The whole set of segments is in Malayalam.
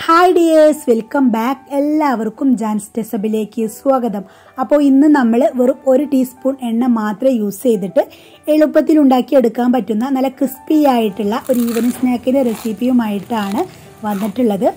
ഹായ് ഡിയേഴ്സ് വെൽക്കം ബാക്ക് എല്ലാവർക്കും ജാൻസ് ടെസബിലേക്ക് സ്വാഗതം അപ്പോൾ ഇന്ന് നമ്മൾ വെറും ഒരു ടീസ്പൂൺ എണ്ണ മാത്രമേ യൂസ് ചെയ്തിട്ട് എളുപ്പത്തിൽ ഉണ്ടാക്കിയെടുക്കാൻ പറ്റുന്ന നല്ല ക്രിസ്പി ആയിട്ടുള്ള ഒരു ഈവനിങ് സ്നാക്കിൻ്റെ റെസിപ്പിയുമായിട്ടാണ് വന്നിട്ടുള്ളത്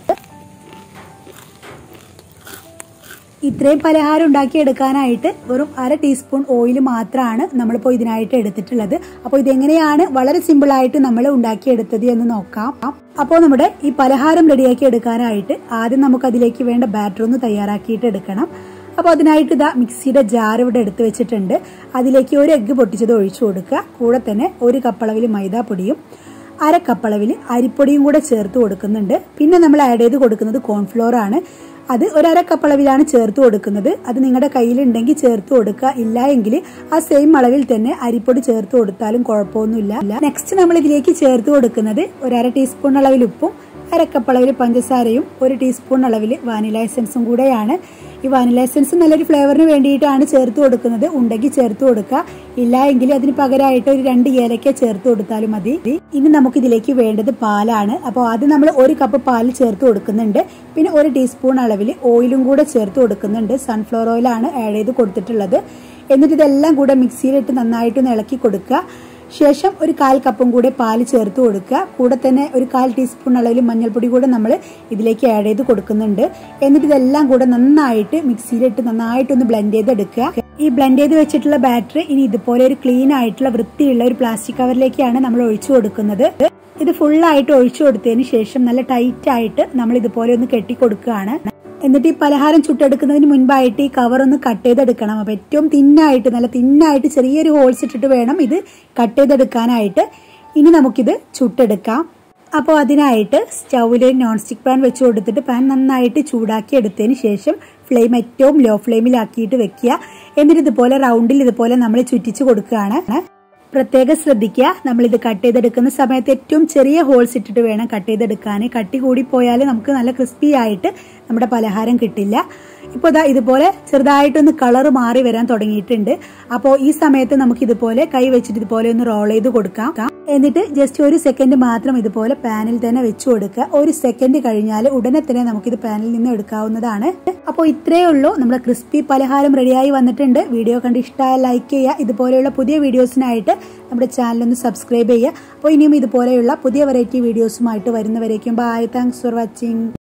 ഇത്രയും പലഹാരം ഉണ്ടാക്കിയെടുക്കാനായിട്ട് വെറും അര ടീസ്പൂൺ ഓയിൽ മാത്രമാണ് നമ്മളിപ്പോൾ ഇതിനായിട്ട് എടുത്തിട്ടുള്ളത് അപ്പോൾ ഇതെങ്ങനെയാണ് വളരെ സിമ്പിളായിട്ട് നമ്മൾ ഉണ്ടാക്കിയെടുത്തത് എന്ന് നോക്കാം അപ്പോൾ നമ്മുടെ ഈ പലഹാരം റെഡിയാക്കി എടുക്കാനായിട്ട് ആദ്യം നമുക്ക് അതിലേക്ക് വേണ്ട ബാറ്റർ ഒന്ന് തയ്യാറാക്കിയിട്ട് എടുക്കണം അപ്പോൾ അതിനായിട്ട് ഇതാ മിക്സിയുടെ ജാർ ഇവിടെ എടുത്ത് വെച്ചിട്ടുണ്ട് അതിലേക്ക് ഒരു എഗ്ഗ് പൊട്ടിച്ചത് ഒഴിച്ചു കൊടുക്കുക കൂടെ തന്നെ ഒരു കപ്പളവിൽ മൈദാപ്പൊടിയും അര കപ്പളവിൽ അരിപ്പൊടിയും കൂടെ ചേർത്ത് കൊടുക്കുന്നുണ്ട് പിന്നെ നമ്മൾ ആഡ് ചെയ്ത് കൊടുക്കുന്നത് കോൺഫ്ലോർ ആണ് അത് ഒരര കപ്പളവിലാണ് ചേർത്ത് കൊടുക്കുന്നത് അത് നിങ്ങളുടെ കയ്യിലുണ്ടെങ്കിൽ ചേർത്ത് കൊടുക്കുക ഇല്ല എങ്കിൽ ആ സെയിം അളവിൽ തന്നെ അരിപ്പൊടി ചേർത്ത് കൊടുത്താലും കുഴപ്പമൊന്നുമില്ല നെക്സ്റ്റ് നമ്മൾ ഇതിലേക്ക് ചേർത്ത് കൊടുക്കുന്നത് ഒരര ടീസ്പൂൺ അളവിൽ ഉപ്പും അരക്കപ്പളവിൽ പഞ്ചസാരയും ഒരു ടീസ്പൂൺ അളവിൽ വാനില എസൻസും കൂടെയാണ് ഈ വാനില എസൻസ് നല്ലൊരു ഫ്ലേവറിന് വേണ്ടിയിട്ടാണ് ചേർത്ത് കൊടുക്കുന്നത് ഉണ്ടെങ്കിൽ ചേർത്ത് കൊടുക്കുക ഇല്ല എങ്കിൽ അതിന് പകരമായിട്ട് ഒരു രണ്ട് ഏലക്ക ചേർത്ത് കൊടുത്താലും മതി ഇനി നമുക്ക് ഇതിലേക്ക് വേണ്ടത് പാലാണ് അപ്പോൾ ആദ്യം നമ്മൾ ഒരു കപ്പ് പാൽ ചേർത്ത് കൊടുക്കുന്നുണ്ട് പിന്നെ ഒരു ടീസ്പൂൺ അളവിൽ ഓയിലും കൂടെ ചേർത്ത് കൊടുക്കുന്നുണ്ട് സൺഫ്ലവർ ഓയിലാണ് ആഡ് ചെയ്ത് കൊടുത്തിട്ടുള്ളത് എന്നിട്ട് ഇതെല്ലാം കൂടെ മിക്സിയിലിട്ട് നന്നായിട്ടൊന്ന് ഇളക്കി കൊടുക്കുക ശേഷം ഒരു കാൽ കപ്പും കൂടെ പാല് ചേർത്ത് കൊടുക്കുക കൂടെ തന്നെ ഒരു കാൽ ടീസ്പൂൺ അളവിൽ മഞ്ഞൾപ്പൊടി കൂടെ നമ്മൾ ഇതിലേക്ക് ആഡ് ചെയ്ത് കൊടുക്കുന്നുണ്ട് എന്നിട്ട് ഇതെല്ലാം കൂടെ നന്നായിട്ട് മിക്സിയിലിട്ട് നന്നായിട്ടൊന്ന് ബ്ലെൻഡ് ചെയ്തെടുക്കുക ഈ ബ്ലെൻഡ് ചെയ്ത് വെച്ചിട്ടുള്ള ബാറ്ററി ഇനി ഇതുപോലെ ഒരു ക്ലീൻ ആയിട്ടുള്ള വൃത്തിയുള്ള ഒരു പ്ലാസ്റ്റിക് കവറിലേക്കാണ് നമ്മൾ ഒഴിച്ചു കൊടുക്കുന്നത് ഇത് ഫുള്ളായിട്ട് ഒഴിച്ചു കൊടുത്തതിന് ശേഷം നല്ല ടൈറ്റ് ആയിട്ട് നമ്മൾ ഇതുപോലെ ഒന്ന് കെട്ടി കൊടുക്കുകയാണ് എന്നിട്ട് ഈ പലഹാരം ചുട്ടെടുക്കുന്നതിന് മുൻപായിട്ട് ഈ കവർ ഒന്ന് കട്ട് ചെയ്തെടുക്കണം അപ്പോൾ ഏറ്റവും തിന്നായിട്ട് നല്ല തിന്നായിട്ട് ചെറിയൊരു ഹോൾസ് ഇട്ടിട്ട് വേണം ഇത് കട്ട് ചെയ്തെടുക്കാനായിട്ട് ഇനി നമുക്കിത് ചുട്ടെടുക്കാം അപ്പോൾ അതിനായിട്ട് സ്റ്റൗവിൽ നോൺ സ്റ്റിക്ക് പാൻ വെച്ച് കൊടുത്തിട്ട് പാൻ നന്നായിട്ട് ചൂടാക്കി എടുത്തതിന് ശേഷം ഫ്ലെയിം ഏറ്റവും ലോ ഫ്ലെയിമിലാക്കിയിട്ട് വെക്കുക എന്നിട്ട് ഇതുപോലെ റൗണ്ടിൽ ഇതുപോലെ നമ്മൾ ചുറ്റിച്ച് കൊടുക്കുകയാണ് പ്രത്യേകം ശ്രദ്ധിക്കുക നമ്മൾ ഇത് കട്ട് ചെയ്തെടുക്കുന്ന സമയത്ത് ഏറ്റവും ചെറിയ ഹോൾസ് ഇട്ടിട്ട് വേണം കട്ട് ചെയ്തെടുക്കാൻ കട്ടി കൂടി പോയാൽ നമുക്ക് നല്ല ക്രിസ്പി ആയിട്ട് നമ്മുടെ പലഹാരം കിട്ടില്ല ഇപ്പോൾ ഇതാ ഇതുപോലെ ചെറുതായിട്ടൊന്ന് കളർ മാറി വരാൻ തുടങ്ങിയിട്ടുണ്ട് അപ്പോൾ ഈ സമയത്ത് നമുക്ക് ഇതുപോലെ കൈ വെച്ചിട്ട് ഇതുപോലെ ഒന്ന് റോൾ ചെയ്ത് കൊടുക്കാം എന്നിട്ട് ജസ്റ്റ് ഒരു സെക്കൻഡ് മാത്രം ഇതുപോലെ പാനിൽ തന്നെ വെച്ചു കൊടുക്കുക ഒരു സെക്കൻഡ് കഴിഞ്ഞാൽ ഉടനെ തന്നെ നമുക്കിത് പാനിൽ നിന്ന് എടുക്കാവുന്നതാണ് അപ്പോൾ ഇത്രയേ ഉള്ളൂ നമ്മുടെ ക്രിസ്പി പലഹാരം റെഡിയായി വന്നിട്ടുണ്ട് വീഡിയോ കണ്ട് ഇഷ്ടമായ ലൈക്ക് ചെയ്യുക ഇതുപോലെയുള്ള പുതിയ വീഡിയോസിനായിട്ട് നമ്മുടെ ചാനൽ ഒന്ന് സബ്സ്ക്രൈബ് ചെയ്യുക അപ്പോൾ ഇനിയും ഇതുപോലെയുള്ള പുതിയ വെറൈറ്റി വീഡിയോസുമായിട്ട് വരുന്നവരേക്കും ബൈ താങ്ക്സ് ഫോർ വാച്ചിങ്